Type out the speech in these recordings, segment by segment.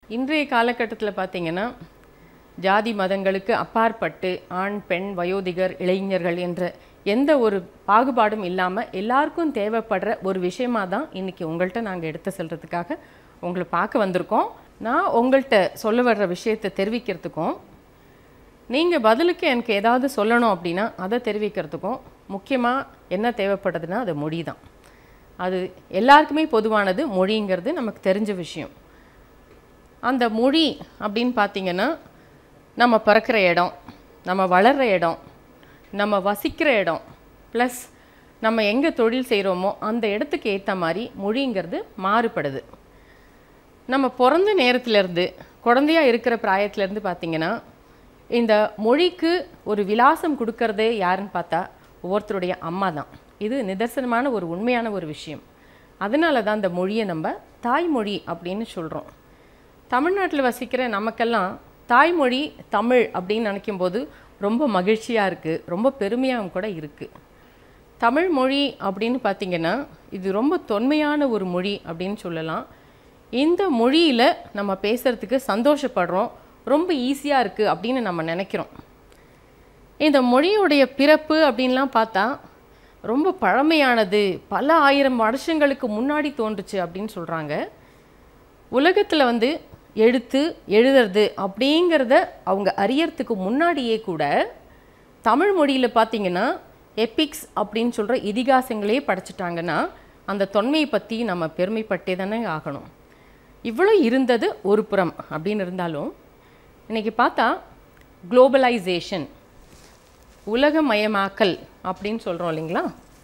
இன்றைய காலகட்டத்தில் பார்த்தீங்கன்னா ஜாதி மதங்களுக்கு அப்பாற்பட்டு ஆண் பெண் வயோதிகர் இளைஞர்கள் என்ற எந்த ஒரு பாகுபாடும் இல்லாமல் எல்லாருக்கும் தேவைப்படுற ஒரு விஷயமா தான் இன்னைக்கு உங்கள்கிட்ட நாங்கள் எடுத்து செல்றதுக்காக உங்களை பார்க்க வந்திருக்கோம் நான் உங்கள்கிட்ட சொல்ல வர்ற விஷயத்தை தெரிவிக்கிறதுக்கும் நீங்கள் பதிலுக்கு எனக்கு ஏதாவது சொல்லணும் அப்படின்னா அதை தெரிவிக்கிறதுக்கும் முக்கியமாக என்ன தேவைப்படுதுன்னா அது மொழி தான் அது எல்லாருக்குமே பொதுவானது மொழிங்கிறது நமக்கு தெரிஞ்ச விஷயம் அந்த மொழி அப்படின்னு பார்த்தீங்கன்னா நம்ம பிறக்கிற இடம் நம்ம வளர்கிற இடம் நம்ம வசிக்கிற இடம் ப்ளஸ் நம்ம எங்கே தொழில் செய்கிறோமோ அந்த இடத்துக்கு ஏற்ற மாதிரி மொழிங்கிறது மாறுபடுது நம்ம பிறந்த நேரத்துலேருந்து குழந்தையா இருக்கிற பிராயத்துலேருந்து பார்த்தீங்கன்னா இந்த மொழிக்கு ஒரு விலாசம் கொடுக்கறதே யாருன்னு பார்த்தா ஒவ்வொருத்தருடைய அம்மா தான் இது நிதர்சனமான ஒரு உண்மையான ஒரு விஷயம் அதனால தான் இந்த மொழியை நம்ம தாய்மொழி அப்படின்னு சொல்கிறோம் தமிழ்நாட்டில் வசிக்கிற நமக்கெல்லாம் தாய்மொழி தமிழ் அப்படின்னு நினைக்கும் போது ரொம்ப மகிழ்ச்சியாக இருக்குது ரொம்ப பெருமையாகவும் கூட இருக்குது தமிழ் மொழி அப்படின்னு பார்த்தீங்கன்னா இது ரொம்ப தொன்மையான ஒரு மொழி அப்படின்னு சொல்லலாம் இந்த மொழியில் நம்ம பேசுகிறதுக்கு சந்தோஷப்படுறோம் ரொம்ப ஈஸியாக இருக்குது அப்படின்னு நம்ம நினைக்கிறோம் இந்த மொழியுடைய பிறப்பு அப்படின்லாம் பார்த்தா ரொம்ப பழமையானது பல ஆயிரம் வருஷங்களுக்கு முன்னாடி தோன்றுச்சு அப்படின்னு சொல்கிறாங்க உலகத்தில் வந்து எழுத்து எழுதுறது அப்படிங்கிறத அவங்க அறியறதுக்கு முன்னாடியே கூட தமிழ் மொழியில் பார்த்தீங்கன்னா எபிக்ஸ் அப்படின்னு சொல்கிற இதிகாசங்களே படிச்சிட்டாங்கன்னா அந்த தொன்மையை பற்றி நம்ம பெருமைப்பட்டே தானே ஆகணும் இவ்வளோ இருந்தது ஒரு புறம் அப்படின்னு இருந்தாலும் இன்றைக்கி பார்த்தா குளோபலைசேஷன் உலகமயமாக்கல் அப்படின்னு சொல்கிறோம் இல்லைங்களா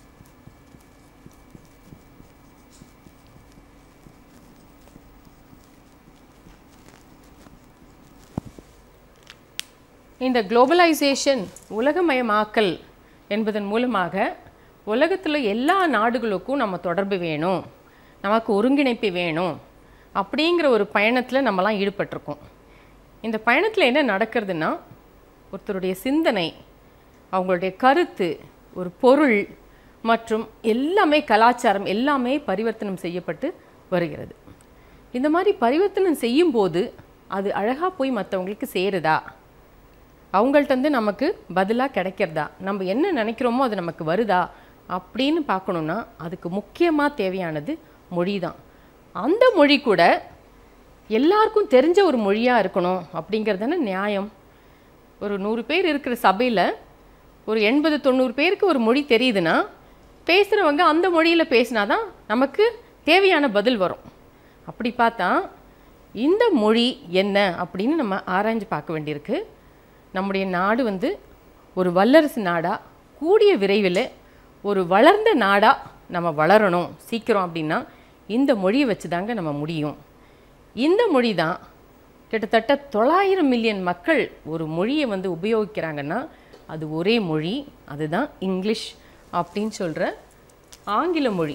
இந்த குளோபலைசேஷன் உலகமயமாக்கல் என்பதன் மூலமாக உலகத்தில் எல்லா நாடுகளுக்கும் நம்ம தொடர்பு வேணும் நமக்கு ஒருங்கிணைப்பு வேணும் அப்படிங்கிற ஒரு பயணத்தில் நம்மலாம் ஈடுபட்டிருக்கோம் இந்த பயணத்தில் என்ன நடக்கிறதுனா ஒருத்தருடைய சிந்தனை அவங்களுடைய கருத்து ஒரு பொருள் மற்றும் எல்லாமே கலாச்சாரம் எல்லாமே பரிவர்த்தனம் செய்யப்பட்டு வருகிறது இந்த மாதிரி பரிவர்த்தனம் செய்யும்போது அது அழகாக போய் மற்றவங்களுக்கு சேருதா அவங்கள்ட்டேருந்து நமக்கு பதிலாக கிடைக்கிறதா நம்ம என்ன நினைக்கிறோமோ அது நமக்கு வருதா அப்படின்னு பார்க்கணுன்னா அதுக்கு முக்கியமாக தேவையானது மொழி தான் அந்த மொழி கூட எல்லாருக்கும் தெரிஞ்ச ஒரு மொழியாக இருக்கணும் அப்படிங்கிறது தானே நியாயம் ஒரு நூறு பேர் இருக்கிற சபையில் ஒரு எண்பது தொண்ணூறு பேருக்கு ஒரு மொழி தெரியுதுன்னா பேசுகிறவங்க அந்த மொழியில் பேசினா தான் நமக்கு தேவையான பதில் வரும் அப்படி பார்த்தா இந்த மொழி என்ன அப்படின்னு நம்ம ஆராய்ஞ்சு பார்க்க வேண்டியிருக்கு நம்முடைய நாடு வந்து ஒரு வல்லரசு நாடாக கூடிய விரைவில் ஒரு வளர்ந்த நாடாக நம்ம வளரணும் சீக்கிரம் அப்படின்னா இந்த மொழியை வச்சு தாங்க நம்ம முடியும் இந்த மொழி தான் கிட்டத்தட்ட தொள்ளாயிரம் மில்லியன் மக்கள் ஒரு மொழியை வந்து உபயோகிக்கிறாங்கன்னா அது ஒரே மொழி அதுதான் இங்கிலீஷ் அப்படின்னு சொல்கிற ஆங்கில மொழி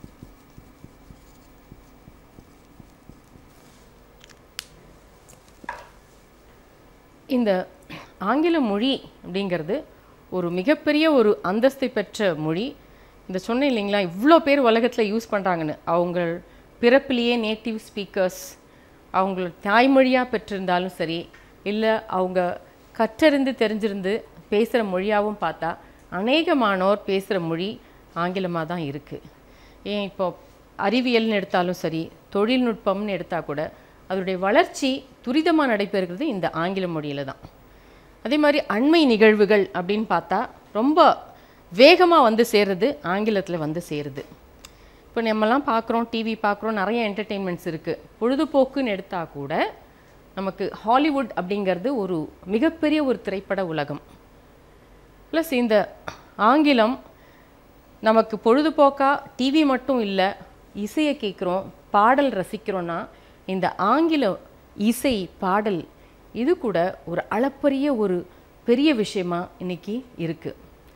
இந்த ஆங்கில மொழி அப்படிங்கிறது ஒரு மிகப்பெரிய ஒரு அந்தஸ்தை பெற்ற மொழி இந்த சொன்னேன் இல்லைங்களா இவ்வளோ பேர் உலகத்தில் யூஸ் பண்ணுறாங்கன்னு அவங்க பிறப்பிலேயே நேட்டிவ் ஸ்பீக்கர்ஸ் அவங்க தாய்மொழியாக பெற்றிருந்தாலும் சரி இல்லை அவங்க கற்றறிந்து தெரிஞ்சிருந்து பேசுகிற மொழியாகவும் பார்த்தா அநேகமானோர் பேசுகிற மொழி ஆங்கிலமாக தான் இருக்குது ஏன் இப்போ அறிவியல்னு எடுத்தாலும் சரி தொழில்நுட்பம்னு எடுத்தால் கூட அதனுடைய வளர்ச்சி துரிதமாக நடைபெறுகிறது இந்த ஆங்கில மொழியில் தான் அதே மாதிரி அண்மை நிகழ்வுகள் அப்படின்னு பார்த்தா ரொம்ப வேகமாக வந்து சேருது ஆங்கிலத்தில் வந்து சேருது இப்போ நம்மலாம் பார்க்குறோம் டிவி பார்க்குறோம் நிறைய என்டர்டெயின்மெண்ட்ஸ் இருக்குது பொழுதுபோக்குன்னு எடுத்தால் கூட நமக்கு ஹாலிவுட் அப்படிங்கிறது ஒரு மிகப்பெரிய ஒரு திரைப்பட உலகம் ப்ளஸ் இந்த ஆங்கிலம் நமக்கு பொழுதுபோக்காக டிவி மட்டும் இல்லை இசையை கேட்குறோம் பாடல் ரசிக்கிறோன்னா இந்த ஆங்கில இசை பாடல் இது கூட ஒரு அளப்பரிய ஒரு பெரிய விஷயமா இன்னைக்கு இருக்குது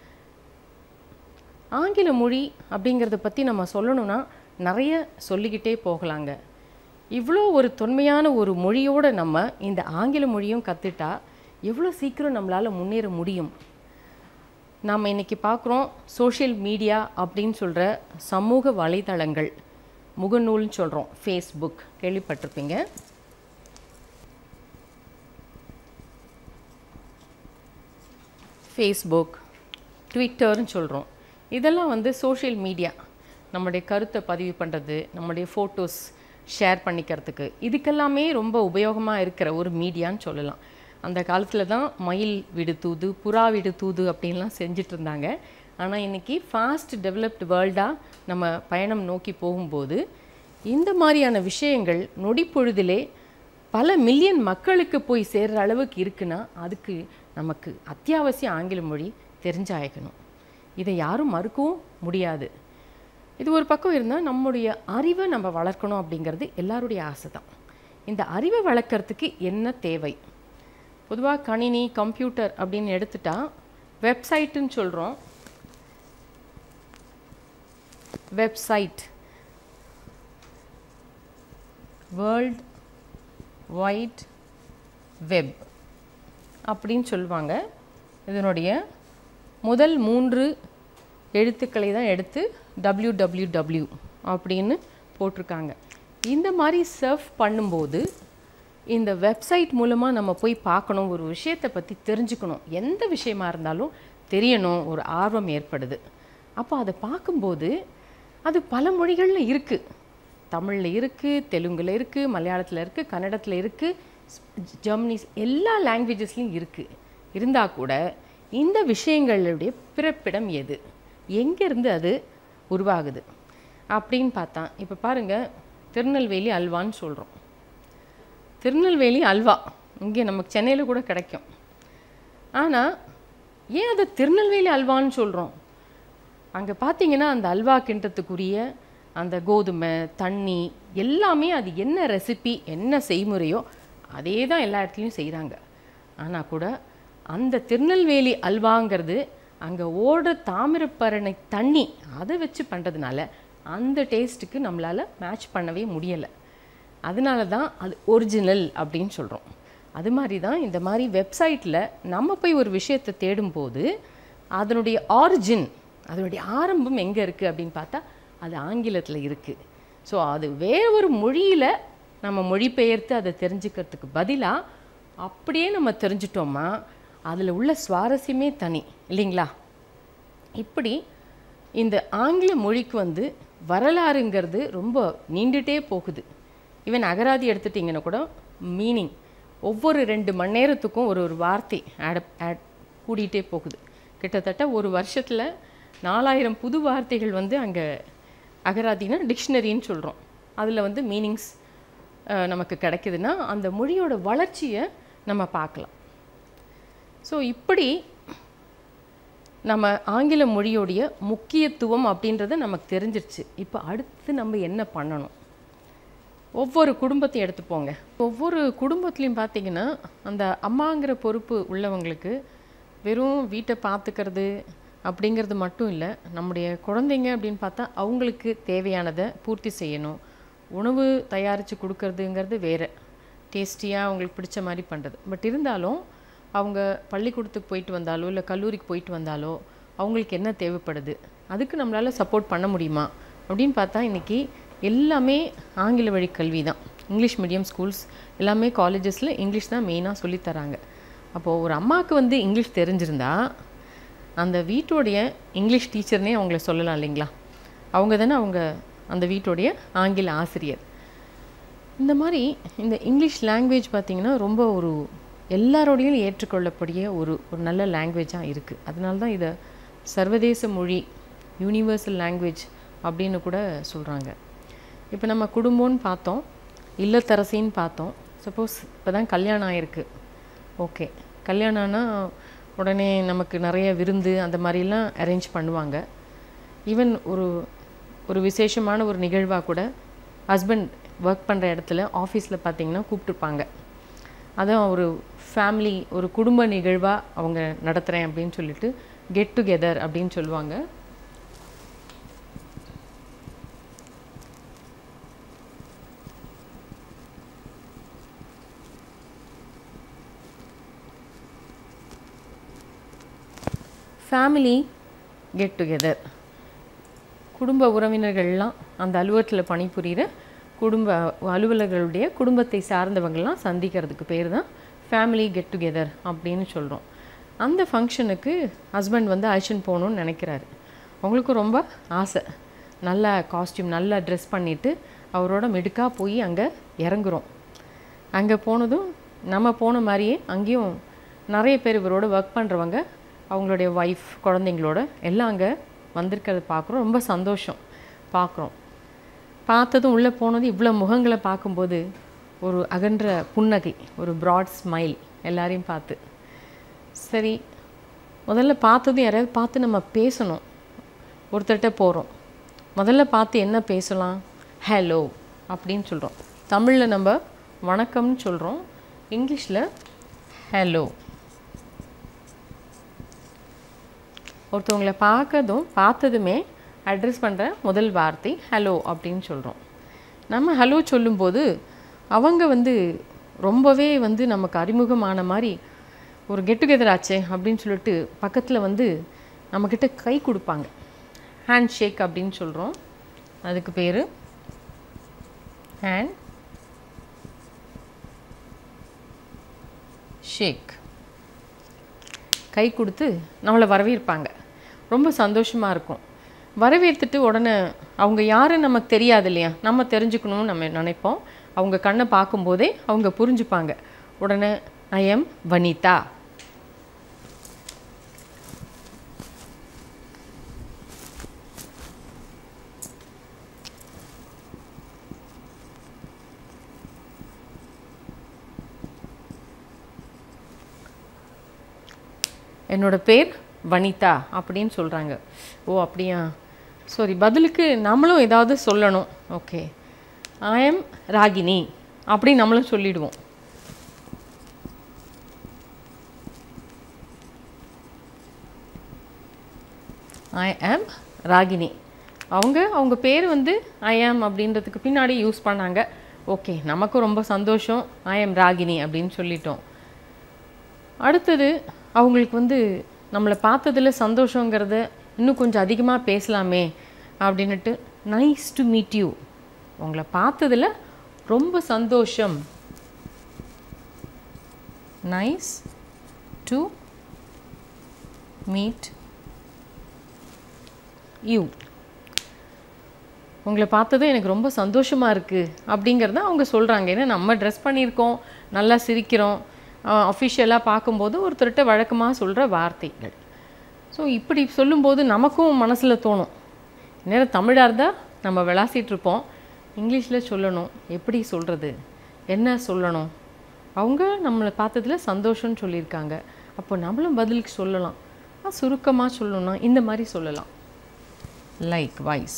ஆங்கில மொழி அப்படிங்கிறத பற்றி நம்ம சொல்லணும்னா நிறைய சொல்லிக்கிட்டே போகலாங்க இவ்வளோ ஒரு தொன்மையான ஒரு மொழியோடு நம்ம இந்த ஆங்கில மொழியும் கற்றுட்டா எவ்வளோ சீக்கிரம் நம்மளால் முன்னேற முடியும் நாம் இன்றைக்கி பார்க்குறோம் சோஷியல் மீடியா அப்படின்னு சொல்கிற சமூக வலைதளங்கள் முகநூல்னு சொல்கிறோம் ஃபேஸ்புக் கேள்விப்பட்டிருப்பீங்க ஃபேஸ்புக் ட்விட்டர்னு சொல்கிறோம் இதெல்லாம் வந்து சோஷியல் மீடியா நம்முடைய கருத்தை பதிவு பண்ணுறது நம்முடைய ஃபோட்டோஸ் ஷேர் பண்ணிக்கிறதுக்கு இதுக்கெல்லாமே ரொம்ப உபயோகமாக இருக்கிற ஒரு மீடியான்னு சொல்லலாம் அந்த காலத்தில் தான் மயில் விடு தூது புறா விடு தூது அப்படின்லாம் செஞ்சுட்டு இருந்தாங்க ஆனால் இன்றைக்கி ஃபாஸ்ட் டெவலப்டு வேர்ல்டாக நம்ம பயணம் நோக்கி போகும்போது இந்த மாதிரியான விஷயங்கள் நொடிப்பொழுதிலே பல மில்லியன் மக்களுக்கு போய் சேர்ற அளவுக்கு இருக்குன்னா அதுக்கு நமக்கு அத்தியாவசிய ஆங்கில மொழி தெரிஞ்சாயக்கணும் இதை யாரும் மறுக்கவும் முடியாது இது ஒரு பக்கம் இருந்தால் நம்முடைய அறிவை நம்ம வளர்க்கணும் அப்படிங்கிறது எல்லாருடைய ஆசை தான் இந்த அறிவை வளர்க்கறதுக்கு என்ன தேவை பொதுவாக கணினி கம்ப்யூட்டர் அப்படின்னு எடுத்துட்டா வெப்சைட்டுன்னு சொல்கிறோம் வெப்சைட் வேர்ல்ட் வைட் வெப் அப்படின்னு சொல்லுவாங்க இதனுடைய முதல் மூன்று எழுத்துக்களை தான் எடுத்து டபிள்யூ டபிள்யூ டபிள்யூ அப்படின்னு போட்டிருக்காங்க இந்த மாதிரி சர்ஃப் பண்ணும்போது இந்த வெப்சைட் மூலமாக நம்ம போய் பார்க்கணும் ஒரு விஷயத்தை பற்றி தெரிஞ்சுக்கணும் எந்த விஷயமா இருந்தாலும் தெரியணும் ஒரு ஆர்வம் ஏற்படுது அப்போ அதை பார்க்கும்போது அது பல மொழிகளில் இருக்குது தமிழில் இருக்குது தெலுங்கில் இருக்குது மலையாளத்தில் இருக்குது கன்னடத்தில் இருக்குது ஜெர்மனிஸ் எல்லா லாங்குவேஜஸ்லையும் இருக்குது இருந்தால் கூட இந்த விஷயங்களுடைய பிறப்பிடம் எது எங்கேருந்து அது உருவாகுது அப்படின்னு பார்த்தா இப்போ பாருங்கள் திருநெல்வேலி அல்வான்னு சொல்கிறோம் திருநெல்வேலி அல்வா இங்கே நமக்கு சென்னையில் கூட கிடைக்கும் ஆனால் ஏன் அதை திருநெல்வேலி அல்வான்னு சொல்கிறோம் அங்கே பார்த்தீங்கன்னா அந்த அல்வா கிண்டத்துக்குரிய அந்த கோதுமை தண்ணி எல்லாமே அது என்ன ரெசிபி என்ன செய்முறையோ அதே தான் எல்லா இடத்துலையும் செய்கிறாங்க ஆனால் கூட அந்த திருநெல்வேலி அல்வாங்கிறது அங்கே ஓடுற தாமிரப்பரணை தண்ணி அதை வச்சு பண்ணுறதுனால அந்த டேஸ்ட்டுக்கு நம்மளால் மேட்ச் பண்ணவே முடியலை அதனால தான் அது ஒரிஜினல் அப்படின்னு சொல்கிறோம் அது மாதிரி தான் இந்த மாதிரி வெப்சைட்டில் நம்ம போய் ஒரு விஷயத்தை தேடும்போது அதனுடைய ஆரிஜின் அதனுடைய ஆரம்பம் எங்கே இருக்குது அப்படின்னு பார்த்தா அது ஆங்கிலத்தில் இருக்குது ஸோ அது வேற ஒரு மொழியில் நம்ம மொழிபெயர்த்து அதை தெரிஞ்சுக்கிறதுக்கு பதிலாக அப்படியே நம்ம தெரிஞ்சிட்டோமா அதில் உள்ள சுவாரஸ்யமே தனி இல்லைங்களா இப்படி இந்த ஆங்கில மொழிக்கு வந்து வரலாறுங்கிறது ரொம்ப நீண்டுட்டே போகுது ஈவன் அகராதி எடுத்துட்டிங்கன்னா கூட மீனிங் ஒவ்வொரு ரெண்டு மணி நேரத்துக்கும் ஒரு ஒரு வார்த்தை ஆட் ஆட் கூடிட்டே போகுது கிட்டத்தட்ட ஒரு வருஷத்தில் நாலாயிரம் புது வார்த்தைகள் வந்து அங்கே அகராதினா டிக்ஷனரின்னு சொல்கிறோம் அதில் வந்து மீனிங்ஸ் நமக்கு கிடைக்குதுன்னா அந்த மொழியோட வளர்ச்சியை நம்ம பார்க்கலாம் ஸோ இப்படி நம்ம ஆங்கில மொழியோடைய முக்கியத்துவம் அப்படின்றத நமக்கு தெரிஞ்சிருச்சு இப்போ அடுத்து நம்ம என்ன பண்ணணும் ஒவ்வொரு குடும்பத்தையும் எடுத்துப்போங்க ஒவ்வொரு குடும்பத்துலேயும் பார்த்தீங்கன்னா அந்த அம்மாங்கிற பொறுப்பு உள்ளவங்களுக்கு வெறும் வீட்டை பார்த்துக்கிறது அப்படிங்கிறது மட்டும் இல்லை நம்முடைய குழந்தைங்க அப்படின்னு பார்த்தா அவங்களுக்கு தேவையானதை பூர்த்தி செய்யணும் உணவு தயாரித்து கொடுக்கறதுங்கிறது வேறு டேஸ்டியாக அவங்களுக்கு பிடிச்ச மாதிரி பண்ணுறது பட் இருந்தாலும் அவங்க பள்ளிக்கூடத்துக்கு போயிட்டு வந்தாலோ இல்லை கல்லூரிக்கு போயிட்டு வந்தாலோ அவங்களுக்கு என்ன தேவைப்படுது அதுக்கு நம்மளால் சப்போர்ட் பண்ண முடியுமா அப்படின்னு பார்த்தா இன்றைக்கி எல்லாமே ஆங்கில வழி கல்வி தான் இங்கிலீஷ் மீடியம் ஸ்கூல்ஸ் எல்லாமே காலேஜஸில் இங்கிலீஷ் தான் மெயினாக சொல்லித்தராங்க அப்போது ஒரு அம்மாவுக்கு வந்து இங்கிலீஷ் தெரிஞ்சிருந்தா அந்த வீட்டோடைய இங்கிலீஷ் டீச்சர்னே அவங்கள சொல்லலாம் இல்லைங்களா அவங்க தானே அவங்க அந்த வீட்டோடைய ஆங்கில ஆசிரியர் இந்த மாதிரி இந்த இங்கிலீஷ் லாங்குவேஜ் பார்த்திங்கன்னா ரொம்ப ஒரு எல்லாரோடையும் ஏற்றுக்கொள்ளக்கூடிய ஒரு ஒரு நல்ல லாங்குவேஜாக இருக்குது அதனால தான் இதை சர்வதேச மொழி யூனிவர்சல் லாங்குவேஜ் அப்படின்னு கூட சொல்கிறாங்க இப்போ நம்ம குடும்பம்னு பார்த்தோம் இல்லத்தரசின்னு பார்த்தோம் சப்போஸ் இப்போ தான் கல்யாணம் ஆயிருக்கு ஓகே கல்யாணம்னா உடனே நமக்கு நிறைய விருந்து அந்த மாதிரிலாம் அரேஞ்ச் பண்ணுவாங்க ஈவன் ஒரு ஒரு விசேஷமான ஒரு நிகழ்வாக கூட ஹஸ்பண்ட் ஒர்க் பண்ணுற இடத்துல ஆஃபீஸில் பார்த்தீங்கன்னா கூப்பிட்டுருப்பாங்க அதான் ஒரு ஃபேமிலி ஒரு குடும்ப நிகழ்வாக அவங்க நடத்துகிறேன் அப்படின்னு சொல்லிட்டு கெட் டுகெதர் அப்படின்னு சொல்லுவாங்க ஃபேமிலி கெட் டுகெதர் குடும்ப உறவினர்கள்லாம் அந்த அலுவலகத்தில் பணிபுரிகிற குடும்ப அலுவலர்களுடைய குடும்பத்தை சார்ந்தவங்கள்லாம் சந்திக்கிறதுக்கு பேர் தான் ஃபேமிலி கெட் டுகெதர் அப்படின்னு சொல்கிறோம் அந்த ஃபங்க்ஷனுக்கு ஹஸ்பண்ட் வந்து அழிச்சுன்னு போகணுன்னு நினைக்கிறாரு அவங்களுக்கும் ரொம்ப ஆசை நல்ல காஸ்டியூம் நல்லா ட்ரெஸ் பண்ணிவிட்டு அவரோட மிடுக்காக போய் அங்கே இறங்குறோம் அங்கே போனதும் நம்ம போன மாதிரியே அங்கேயும் நிறைய பேர் இவரோட ஒர்க் பண்ணுறவங்க அவங்களுடைய ஒய்ஃப் குழந்தைங்களோட எல்லாம் அங்கே வந்திருக்கிறத பார்க்குறோம் ரொம்ப சந்தோஷம் பார்க்குறோம் பார்த்ததும் உள்ளே போனதும் இவ்வளோ முகங்களை பார்க்கும்போது ஒரு அகன்ற புன்னகை ஒரு ப்ராட் ஸ்மைல் எல்லாரையும் பார்த்து சரி முதல்ல பார்த்ததும் யாரையாவது பார்த்து நம்ம பேசணும் ஒருத்தர்கிட்ட போகிறோம் முதல்ல பார்த்து என்ன பேசலாம் ஹலோ அப்படின்னு சொல்கிறோம் தமிழில் நம்ம வணக்கம்னு சொல்கிறோம் இங்கிலீஷில் ஹலோ ஒருத்தவங்களை பார்க்கதும் பார்த்ததுமே அட்ரஸ் பண்ணுற முதல் வார்த்தை ஹலோ அப்படின்னு சொல்கிறோம் நம்ம ஹலோ சொல்லும்போது அவங்க வந்து ரொம்பவே வந்து நமக்கு அறிமுகமான மாதிரி ஒரு கெட் டுகெதர் ஆச்சே அப்படின்னு சொல்லிட்டு பக்கத்தில் வந்து நம்மக்கிட்ட கை கொடுப்பாங்க ஹேண்ட் ஷேக் அப்படின்னு சொல்கிறோம் அதுக்கு பேர் ஹேண்ட் ஷேக் கை கொடுத்து நம்மளை வரவேற்பாங்க ரொம்ப சந்தோஷமாக இருக்கும் வரவேற்றுட்டு உடனே அவங்க யாருன்னு நமக்கு தெரியாது இல்லையா நம்ம தெரிஞ்சுக்கணும்னு நம்ம நினைப்போம் அவங்க கண்ணை பார்க்கும்போதே அவங்க புரிஞ்சுப்பாங்க உடனே ஐ எம் வனிதா என்னோட பேர் வனிதா அப்படின்னு சொல்கிறாங்க ஓ அப்படியா சாரி பதிலுக்கு நம்மளும் ஏதாவது சொல்லணும் ஓகே ஐ எம் ராகினி அப்படி நம்மளும் சொல்லிடுவோம் ஐ ஆம் ராகினி அவங்க அவங்க பேர் வந்து ஐ ஆம் அப்படின்றதுக்கு பின்னாடி யூஸ் பண்ணாங்க ஓகே நமக்கும் ரொம்ப சந்தோஷம் ஐ ஆம் ராகினி அப்படின்னு சொல்லிட்டோம் அடுத்தது அவங்களுக்கு வந்து நம்மளை பார்த்ததில் சந்தோஷங்கிறத இன்னும் கொஞ்சம் அதிகமாக பேசலாமே அப்படின்னுட்டு நைஸ் டு மீட் யூ உங்களை பார்த்ததில் ரொம்ப சந்தோஷம் நைஸ் டு மீட் யூ உங்களை பார்த்ததும் எனக்கு ரொம்ப சந்தோஷமாக இருக்குது அப்படிங்கிறத அவங்க சொல்கிறாங்க ஏன்னா நம்ம ட்ரெஸ் பண்ணியிருக்கோம் நல்லா சிரிக்கிறோம் அஃபிஷியலாக பார்க்கும்போது ஒருத்தர்கிட்ட வழக்கமாக சொல்கிற வார்த்தைகள் ஸோ இப்படி சொல்லும்போது நமக்கும் மனசில் தோணும் நேரம் தமிழாக இருந்தால் நம்ம விளாசிட்டு இருப்போம் இங்கிலீஷில் சொல்லணும் எப்படி சொல்கிறது என்ன சொல்லணும் அவங்க நம்மளை பார்த்ததுல சந்தோஷம்னு சொல்லியிருக்காங்க அப்போ நம்மளும் பதிலுக்கு சொல்லலாம் சுருக்கமாக சொல்லணும்னா இந்த மாதிரி சொல்லலாம் லைக் வைஸ்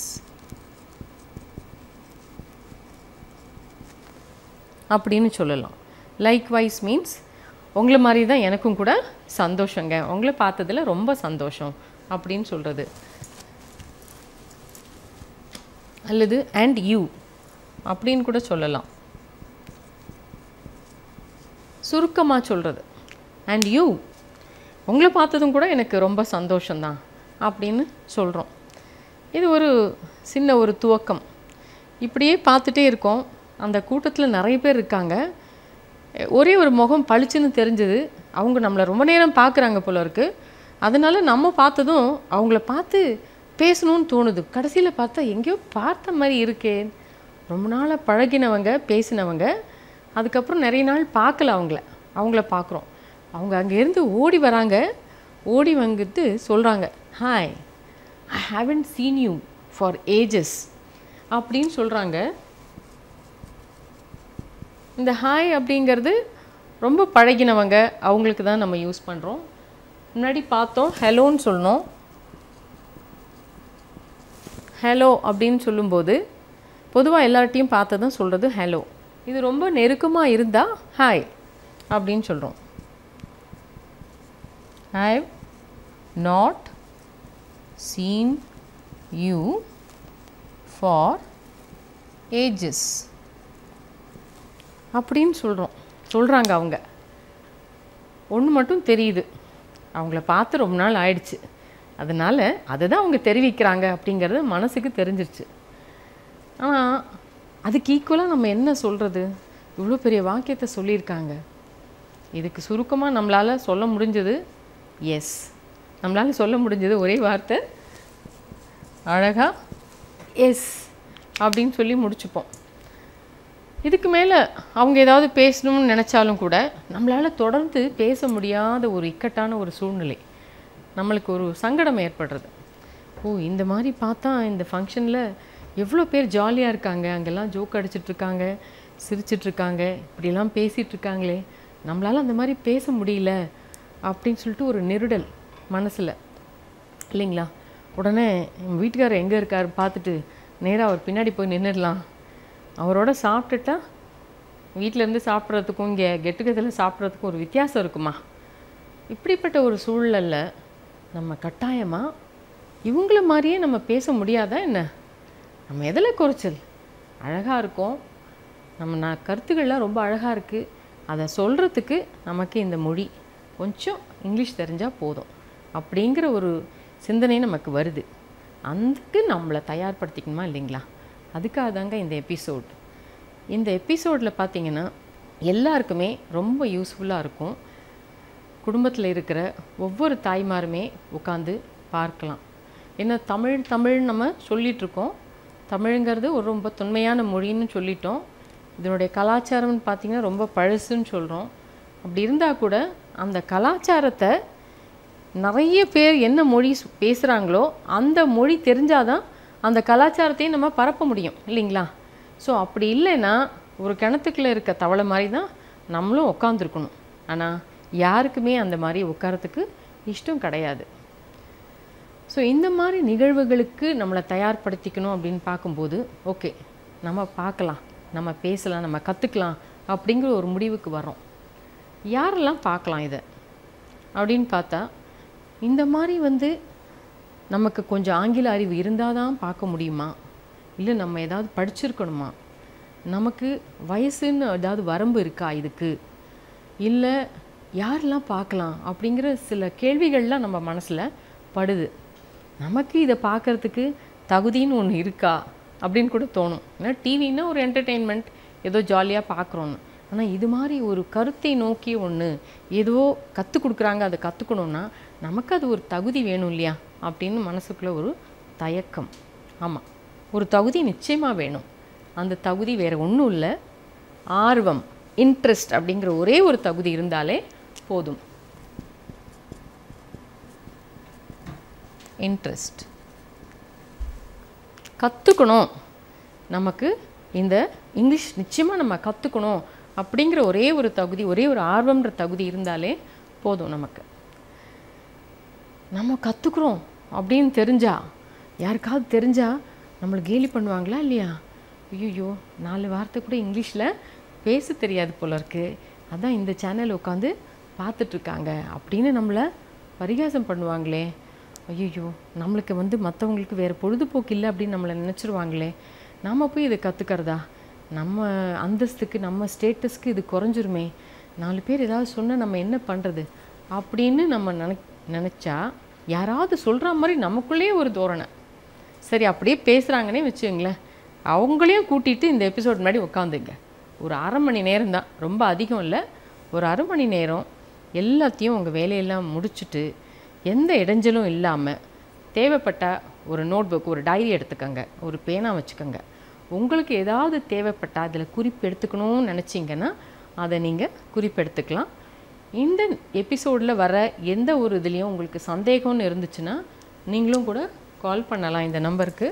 அப்படின்னு சொல்லலாம் லைக் வைஸ் மீன்ஸ் உங்களை மாதிரி தான் எனக்கும் கூட சந்தோஷங்க உங்களை பார்த்ததுல ரொம்ப சந்தோஷம் அப்படின்னு சொல்கிறது அல்லது அண்ட் யூ அப்படின்னு கூட சொல்லலாம் சுருக்கமாக சொல்கிறது அண்ட் யூ உங்களை பார்த்ததும் கூட எனக்கு ரொம்ப சந்தோஷம்தான் அப்படின்னு சொல்கிறோம் இது ஒரு சின்ன ஒரு துவக்கம் இப்படியே பார்த்துட்டே இருக்கோம் அந்த கூட்டத்தில் நிறைய பேர் இருக்காங்க ஒரே ஒரு முகம் பளிச்சுன்னு தெரிஞ்சது அவங்க நம்மளை ரொம்ப நேரம் பார்க்குறாங்க போல இருக்குது அதனால நம்ம பார்த்ததும் அவங்கள பார்த்து பேசணும்னு தோணுது கடைசியில் பார்த்தா எங்கேயோ பார்த்த மாதிரி இருக்கே ரொம்ப நாளாக பழகினவங்க பேசினவங்க அதுக்கப்புறம் நிறைய நாள் பார்க்கல அவங்கள அவங்கள பார்க்குறோம் அவங்க அங்கேருந்து ஓடி வராங்க ஓடி வந்துட்டு சொல்கிறாங்க hi I haven't seen you for ages அப்படின்னு சொல்கிறாங்க இந்த ஹாய் அப்படிங்கிறது ரொம்ப பழகினவங்க அவங்களுக்கு தான் நம்ம யூஸ் பண்ணுறோம் முன்னாடி பார்த்தோம் ஹலோன்னு சொல்லணும் ஹலோ அப்படின்னு சொல்லும்போது பொதுவாக எல்லார்ட்டையும் பார்த்து தான் சொல்கிறது ஹலோ இது ரொம்ப நெருக்கமாக இருந்தால் ஹாய் அப்படின்னு சொல்கிறோம் have not seen you for ages அப்படின்னு சொல்கிறோம் சொல்கிறாங்க அவங்க ஒன்று மட்டும் தெரியுது அவங்கள பார்த்து ரொம்ப நாள் ஆயிடுச்சு அதனால் அதை தான் அவங்க தெரிவிக்கிறாங்க அப்படிங்கிறது மனசுக்கு தெரிஞ்சிருச்சு ஆனால் அதுக்கு ஈக்குவலாக நம்ம என்ன சொல்கிறது இவ்வளோ பெரிய வாக்கியத்தை சொல்லியிருக்காங்க இதுக்கு சுருக்கமாக நம்மளால் சொல்ல முடிஞ்சது எஸ் நம்மளால் சொல்ல முடிஞ்சது ஒரே வார்த்தை அழகா எஸ் அப்படின்னு சொல்லி முடிச்சுப்போம் இதுக்கு மேலே அவங்க ஏதாவது பேசணும்னு நினச்சாலும் கூட நம்மளால் தொடர்ந்து பேச முடியாத ஒரு இக்கட்டான ஒரு சூழ்நிலை நம்மளுக்கு ஒரு சங்கடம் ஏற்படுறது ஓ இந்த மாதிரி பார்த்தா இந்த ஃபங்க்ஷனில் எவ்வளோ பேர் ஜாலியாக இருக்காங்க அங்கெல்லாம் ஜோக் அடிச்சிட்டு இருக்காங்க சிரிச்சிட்டு இருக்காங்க இப்படிலாம் பேசிகிட்டு இருக்காங்களே நம்மளால் அந்த மாதிரி பேச முடியல அப்படின்னு சொல்லிட்டு ஒரு நெருடல் மனசில் இல்லைங்களா உடனே எங்கள் வீட்டுக்காரர் எங்கே இருக்கார் பார்த்துட்டு நேராக அவர் பின்னாடி போய் நின்றுடலாம் அவரோட சாப்பிட்டுட்டா வீட்டிலேருந்து சாப்பிட்றதுக்கும் இங்கே கெட்டுக்கதில் சாப்பிட்றதுக்கும் ஒரு வித்தியாசம் இருக்குமா இப்படிப்பட்ட ஒரு சூழலில் நம்ம கட்டாயமாக இவங்கள மாதிரியே நம்ம பேச முடியாதா என்ன நம்ம எதில் குறைச்சல் அழகாக இருக்கோம் நம்ம நான் கருத்துக்கள்லாம் ரொம்ப அழகாக இருக்குது அதை சொல்கிறதுக்கு நமக்கு இந்த மொழி கொஞ்சம் இங்கிலீஷ் தெரிஞ்சால் போதும் அப்படிங்கிற ஒரு சிந்தனை நமக்கு வருது அதுக்கு நம்மளை தயார்படுத்திக்கணுமா இல்லைங்களா அதுக்காக தாங்க இந்த எபிசோட் இந்த எபிசோடில் பார்த்தீங்கன்னா எல்லாருக்குமே ரொம்ப யூஸ்ஃபுல்லாக இருக்கும் குடும்பத்தில் இருக்கிற ஒவ்வொரு தாய்மாருமே உட்காந்து பார்க்கலாம் ஏன்னா தமிழ் தமிழ் நம்ம சொல்லிகிட்ருக்கோம் தமிழுங்கிறது ஒரு ரொம்ப தொன்மையான மொழின்னு சொல்லிட்டோம் இதனுடைய கலாச்சாரம்னு பார்த்திங்கன்னா ரொம்ப பழசுன்னு சொல்கிறோம் அப்படி இருந்தால் கூட அந்த கலாச்சாரத்தை நிறைய பேர் என்ன மொழி சு- பேசுகிறாங்களோ அந்த மொழி தெரிஞ்சாதான் அந்த கலாச்சாரத்தையும் நம்ம பரப்ப முடியும் இல்லைங்களா ஸோ அப்படி இல்லைன்னா ஒரு கிணத்துக்குள்ள இருக்க தவளை மாதிரி தான் நம்மளும் உட்காந்துருக்கணும் ஆனால் யாருக்குமே அந்த மாதிரி உட்காரத்துக்கு இஷ்டம் கிடையாது ஸோ இந்த மாதிரி நிகழ்வுகளுக்கு நம்மளை தயார்படுத்திக்கணும் அப்படின்னு பார்க்கும்போது ஓகே நம்ம பார்க்கலாம் நம்ம பேசலாம் நம்ம கற்றுக்கலாம் அப்படிங்கிற ஒரு முடிவுக்கு வரோம் யாரெல்லாம் பார்க்கலாம் இதை அப்படின்னு பார்த்தா இந்த மாதிரி வந்து நமக்கு கொஞ்சம் ஆங்கில அறிவு இருந்தால் தான் பார்க்க முடியுமா இல்லை நம்ம ஏதாவது படிச்சிருக்கணுமா நமக்கு வயசுன்னு ஏதாவது வரம்பு இருக்கா இதுக்கு இல்லை யாரெல்லாம் பார்க்கலாம் அப்படிங்கிற சில கேள்விகள்லாம் நம்ம மனசில் படுது நமக்கு இதை பார்க்கறதுக்கு தகுதின்னு ஒன்று இருக்கா அப்படின்னு கூட தோணும் ஏன்னா டிவின்னா ஒரு என்டர்டெயின்மெண்ட் ஏதோ ஜாலியாக பார்க்குறோன்னு ஆனால் இது மாதிரி ஒரு கருத்தை நோக்கி ஒன்று ஏதோ கற்றுக் கொடுக்குறாங்க அதை கற்றுக்கணுன்னா நமக்கு அது ஒரு தகுதி வேணும் இல்லையா அப்படின்னு மனசுக்குள்ளே ஒரு தயக்கம் ஆமாம் ஒரு தகுதி நிச்சயமாக வேணும் அந்த தகுதி வேறு ஒன்றும் இல்லை ஆர்வம் இன்ட்ரெஸ்ட் அப்படிங்கிற ஒரே ஒரு தகுதி இருந்தாலே போதும் இன்ட்ரெஸ்ட் கற்றுக்கணும் நமக்கு இந்த இங்கிலீஷ் நிச்சயமாக நம்ம கற்றுக்கணும் அப்படிங்கிற ஒரே ஒரு தகுதி ஒரே ஒரு ஆர்வம்ன்ற தகுதி இருந்தாலே போதும் நமக்கு நம்ம கற்றுக்குறோம் அப்படின்னு தெரிஞ்சா யாருக்காவது தெரிஞ்சா நம்மளை கேலி பண்ணுவாங்களா இல்லையா ஐயோ நாலு வார்த்தை கூட இங்கிலீஷில் பேச தெரியாது போல இருக்கு அதான் இந்த சேனல் உட்காந்து பார்த்துட்ருக்காங்க அப்படின்னு நம்மளை பரிகாசம் பண்ணுவாங்களே ஐயோ நம்மளுக்கு வந்து மற்றவங்களுக்கு வேறு பொழுதுபோக்கு இல்லை அப்படின்னு நம்மளை நினச்சிருவாங்களே நாம் போய் இதை கற்றுக்கிறதா நம்ம அந்தஸ்துக்கு நம்ம ஸ்டேட்டஸ்க்கு இது குறைஞ்சிருமே நாலு பேர் ஏதாவது சொன்னால் நம்ம என்ன பண்ணுறது அப்படின்னு நம்ம நினை நினச்சா யாராவது சொல்கிற மாதிரி நமக்குள்ளேயே ஒரு தோரணை சரி அப்படியே பேசுகிறாங்கன்னே வச்சுங்களேன் அவங்களையும் கூட்டிகிட்டு இந்த எபிசோட் முன்னாடி உட்காந்துங்க ஒரு அரை மணி நேரம் தான் ரொம்ப அதிகம் இல்லை ஒரு அரை மணி நேரம் எல்லாத்தையும் உங்கள் வேலையெல்லாம் முடிச்சுட்டு எந்த இடைஞ்சலும் இல்லாமல் தேவைப்பட்டால் ஒரு நோட் புக் ஒரு டைரி எடுத்துக்கோங்க ஒரு பேனா வச்சுக்கோங்க உங்களுக்கு ஏதாவது தேவைப்பட்டால் அதில் குறிப்பு எடுத்துக்கணும்னு நினச்சிங்கன்னா அதை நீங்கள் குறிப்பு எடுத்துக்கலாம் இந்த எபிசோடில் வர எந்த ஒரு இதுலேயும் உங்களுக்கு சந்தேகம்னு இருந்துச்சுன்னா நீங்களும் கூட கால் பண்ணலாம் இந்த நம்பருக்கு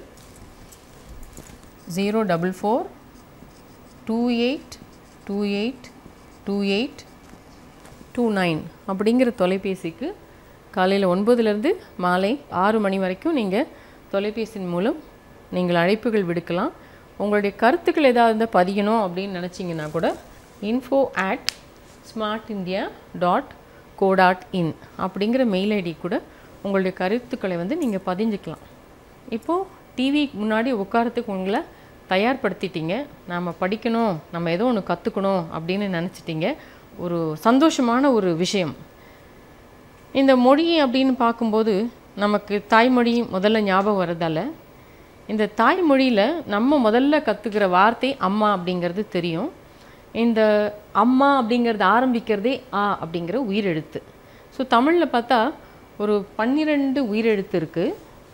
zero double four two eight two eight two eight two nine அப்படிங்கிற தொலைபேசிக்கு காலையில் ஒன்பதுலேருந்து மாலை ஆறு மணி வரைக்கும் நீங்கள் தொலைபேசியின் மூலம் நீங்கள் அழைப்புகள் விடுக்கலாம் உங்களுடைய கருத்துக்கள் ஏதாவது இருந்தால் பதியணும் அப்படின்னு நினச்சிங்கன்னா கூட info at smart India dot co dot in அப்படிங்கிற மெயில் ஐடி கூட உங்களுடைய கருத்துக்களை வந்து நீங்கள் பதிஞ்சுக்கலாம் இப்போது டிவி முன்னாடி உட்காரத்துக்கு உங்களை தயார்படுத்திட்டீங்க நாம் படிக்கணும் நம்ம ஏதோ ஒன்று கற்றுக்கணும் அப்படின்னு நினச்சிட்டீங்க ஒரு சந்தோஷமான ஒரு விஷயம் இந்த மொழி அப்படின்னு பார்க்கும்போது நமக்கு தாய்மொழி முதல்ல ஞாபகம் வரதால இந்த தாய்மொழியில் நம்ம முதல்ல கற்றுக்கிற வார்த்தை அம்மா அப்படிங்கிறது தெரியும் இந்த அம்மா அப்படிங்கிறது ஆரம்பிக்கிறதே ஆ அப்படிங்கிற உயிரெழுத்து ஸோ தமிழில் பார்த்தா ஒரு பன்னிரெண்டு உயிரெழுத்து இருக்குது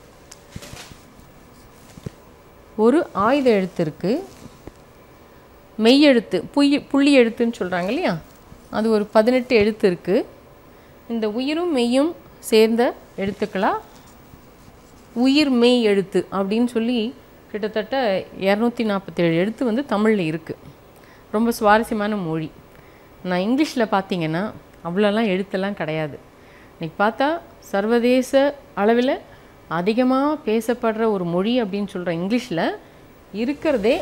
ஒரு ஆயுத எழுத்து இருக்குது மெய்யெழுத்து புய் புள்ளி எழுத்துன்னு சொல்கிறாங்க இல்லையா அது ஒரு பதினெட்டு எழுத்து இருக்குது இந்த உயிரும் மெய்யும் சேர்ந்த எழுத்துக்களா உயிர் மெய் எழுத்து அப்படின்னு சொல்லி கிட்டத்தட்ட இரநூத்தி நாற்பத்தேழு எழுத்து வந்து தமிழில் இருக்குது ரொம்ப சுவாரஸ்யமான மொழி நான் இங்கிலீஷில் பார்த்தீங்கன்னா அவ்வளோலாம் எழுத்தெல்லாம் கிடையாது இன்னைக்கு பார்த்தா சர்வதேச அளவில் அதிகமாக பேசப்படுற ஒரு மொழி அப்படின்னு சொல்கிற இங்கிலீஷில் இருக்கிறதே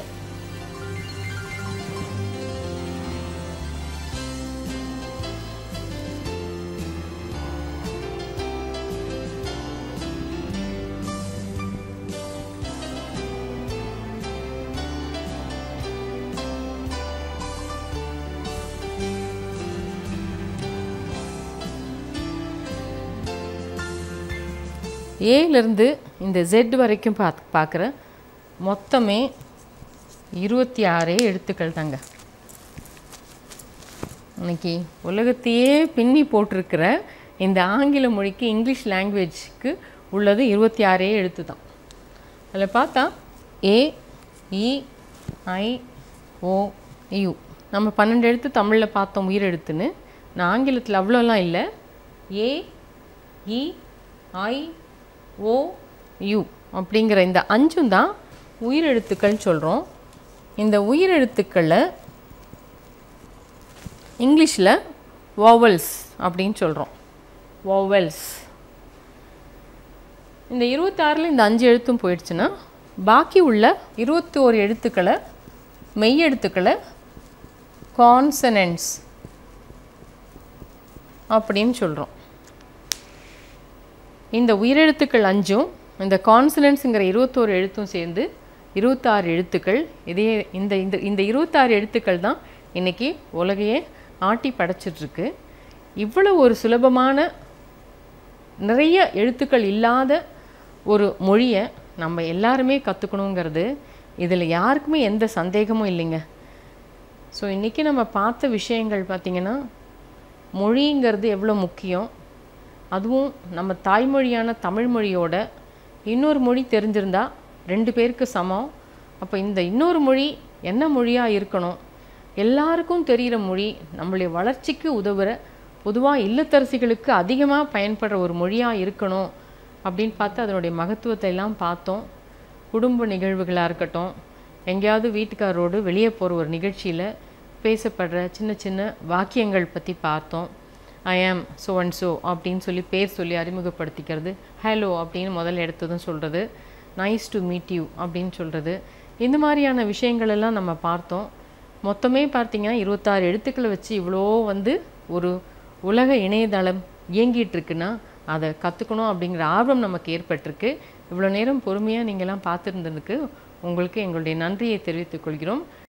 ஏலேருந்து இந்த ஜெட் வரைக்கும் பார்த்து பார்க்குற மொத்தமே இருபத்தி ஆறே எழுத்துக்கள் தாங்க இன்னைக்கு உலகத்தையே பின்னி போட்டிருக்கிற இந்த ஆங்கில மொழிக்கு இங்கிலீஷ் லாங்குவேஜ்க்கு உள்ளது இருபத்தி ஆறே எழுத்து தான் அதில் பார்த்தா ஏ இ ஐ ஓ யு நம்ம பன்னெண்டு எழுத்து தமிழில் பார்த்தோம் உயிரெழுத்துன்னு நான் ஆங்கிலத்தில் அவ்வளோலாம் இல்லை ஏ இ ஐ ஓ யு அப்படிங்கிற இந்த அஞ்சும் தான் உயிரெழுத்துக்கள்னு சொல்கிறோம் இந்த உயிரெழுத்துக்களை இங்கிலீஷில் வாவல்ஸ் அப்படின்னு சொல்கிறோம் வாவல்ஸ் இந்த இருபத்தாறில் இந்த அஞ்சு எழுத்தும் போயிடுச்சுன்னா பாக்கி உள்ள இருபத்தி ஓரு எழுத்துக்களை மெய் எழுத்துக்களை கான்சனன்ட்ஸ் அப்படின்னு சொல்கிறோம் இந்த உயிரெழுத்துக்கள் அஞ்சும் இந்த கான்சனன்ஸுங்கிற இருபத்தோரு எழுத்தும் சேர்ந்து இருபத்தாறு எழுத்துக்கள் இதே இந்த இந்த இந்த இருபத்தாறு எழுத்துக்கள் தான் இன்றைக்கி உலகையே ஆட்டி படைச்சிட்ருக்கு இவ்வளோ ஒரு சுலபமான நிறைய எழுத்துக்கள் இல்லாத ஒரு மொழியை நம்ம எல்லாருமே கற்றுக்கணுங்கிறது இதில் யாருக்குமே எந்த சந்தேகமும் இல்லைங்க ஸோ இன்றைக்கி நம்ம பார்த்த விஷயங்கள் பார்த்திங்கன்னா மொழிங்கிறது எவ்வளோ முக்கியம் அதுவும் நம்ம தாய்மொழியான தமிழ் மொழியோட இன்னொரு மொழி தெரிஞ்சிருந்தா ரெண்டு பேருக்கு சமம் அப்போ இந்த இன்னொரு மொழி என்ன மொழியாக இருக்கணும் எல்லாருக்கும் தெரிகிற மொழி நம்மளுடைய வளர்ச்சிக்கு உதவுற பொதுவாக இல்லத்தரசிகளுக்கு அதிகமாக பயன்படுற ஒரு மொழியாக இருக்கணும் அப்படின்னு பார்த்து அதனுடைய மகத்துவத்தை எல்லாம் பார்த்தோம் குடும்ப நிகழ்வுகளாக இருக்கட்டும் எங்கேயாவது வீட்டுக்காரோடு வெளியே போகிற ஒரு நிகழ்ச்சியில் பேசப்படுற சின்ன சின்ன வாக்கியங்கள் பற்றி பார்த்தோம் ஐ ஆம் ஸோ அண்ட் ஸோ அப்படின்னு சொல்லி பேர் சொல்லி அறிமுகப்படுத்திக்கிறது ஹலோ அப்படின்னு முதல்ல எடுத்ததும் சொல்கிறது நைஸ் டு மீட் யூ அப்படின்னு சொல்கிறது இந்த மாதிரியான விஷயங்கள் எல்லாம் நம்ம பார்த்தோம் மொத்தமே பார்த்தீங்கன்னா இருபத்தாறு எழுத்துக்களை வச்சு இவ்வளோ வந்து ஒரு உலக இணையதளம் இயங்கிட்டு இருக்குன்னா அதை கற்றுக்கணும் அப்படிங்கிற ஆர்வம் நமக்கு ஏற்பட்டிருக்கு இவ்வளோ நேரம் பொறுமையாக நீங்கள்லாம் பார்த்துருந்ததுக்கு உங்களுக்கு எங்களுடைய நன்றியை தெரிவித்துக் கொள்கிறோம்